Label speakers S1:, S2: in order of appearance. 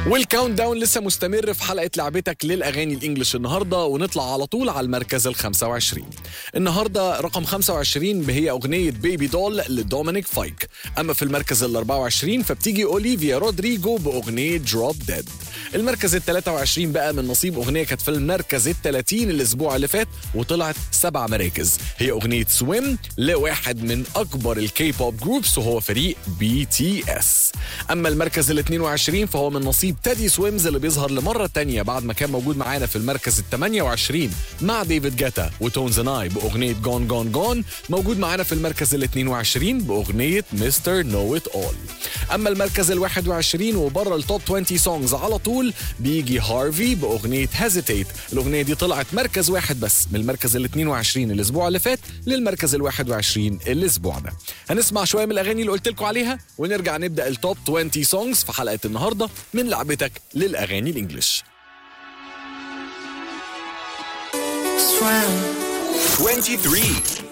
S1: والكاونت داون لسه مستمر في حلقه لعبتك للاغاني الانجليش النهارده ونطلع على طول على المركز ال 25 النهارده رقم 25 هي اغنيه بيبي دول لدومينيك فايك اما في المركز ال 24 فبتيجي اوليفيا رودريجو باغنيه دروب ديد المركز ال 23 بقى من نصيب اغنيه كانت في المركز ال 30 الاسبوع اللي فات وطلعت سبع مراكز هي اغنيه سويم لواحد من اكبر الكي بوب جروبس وهو فريق بي تي اس اما المركز ال 22 فهو من نصيب تادي سويمز اللي بيظهر لمره تانية بعد ما كان موجود معانا في المركز ال 28 مع ديفيد جاتا وتونز ناي باغنيه جون جون جون موجود معانا في المركز ال 22 باغنيه مستر نو ات اول اما المركز ال 21 وبره التوب 20 سونجز على طول بيجي هارفي باغنيه هيزيتيت الاغنيه دي طلعت مركز واحد بس من المركز ال 22 الاسبوع اللي فات للمركز ال 21 الاسبوع ده هنسمع شويه من الاغاني اللي قلت لكم عليها ونرجع نبدا التوب 20 سونجز في حلقه النهارده من لعبتك للاغاني الانجليش
S2: 23